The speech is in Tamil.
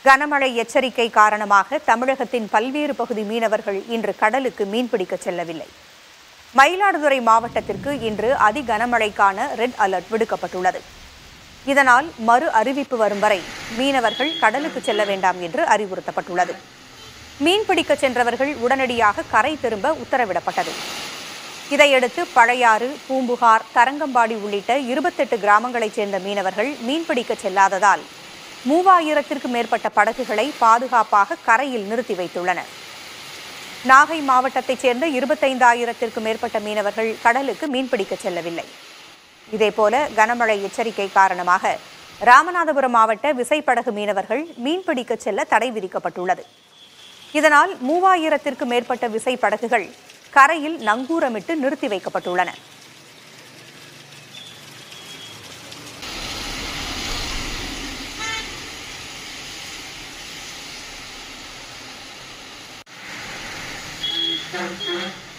கனமழை எச்சரிக்கை காரணமாக தமிழகத்தின் பல்வேறு பகுதி மீனவர்கள் இன்று கடலுக்கு மீன்பிடிக்க செல்லவில்லை மயிலாடுதுறை மாவட்டத்திற்கு இன்று அதி கனமழைக்கான ரெட் அலர்ட் விடுக்கப்பட்டுள்ளது இதனால் மறு அறிவிப்பு வரும் வரை மீனவர்கள் கடலுக்கு செல்ல வேண்டாம் என்று அறிவுறுத்தப்பட்டுள்ளது மீன்பிடிக்க சென்றவர்கள் உடனடியாக கரை திரும்ப உத்தரவிடப்பட்டது இதையடுத்து பழையாறு பூம்புகார் தரங்கம்பாடி உள்ளிட்ட இருபத்தெட்டு கிராமங்களைச் சேர்ந்த மீனவர்கள் மீன்பிடிக்க செல்லாததால் மூவாயிரத்திற்கு மேற்பட்ட படகுகளை பாதுகாப்பாக கரையில் நிறுத்தி வைத்துள்ளனர் நாகை மாவட்டத்தைச் சேர்ந்த இருபத்தைந்தாயிரத்திற்கு மேற்பட்ட மீனவர்கள் கடலுக்கு மீன்பிடிக்க செல்லவில்லை இதேபோல கனமழை எச்சரிக்கை காரணமாக ராமநாதபுரம் மாவட்ட விசைப்படகு மீனவர்கள் மீன்பிடிக்க செல்ல தடை விதிக்கப்பட்டுள்ளது இதனால் மூவாயிரத்திற்கு மேற்பட்ட விசைப்படகுகள் கரையில் நங்கூரமிட்டு நிறுத்தி வைக்கப்பட்டுள்ளன Thank you.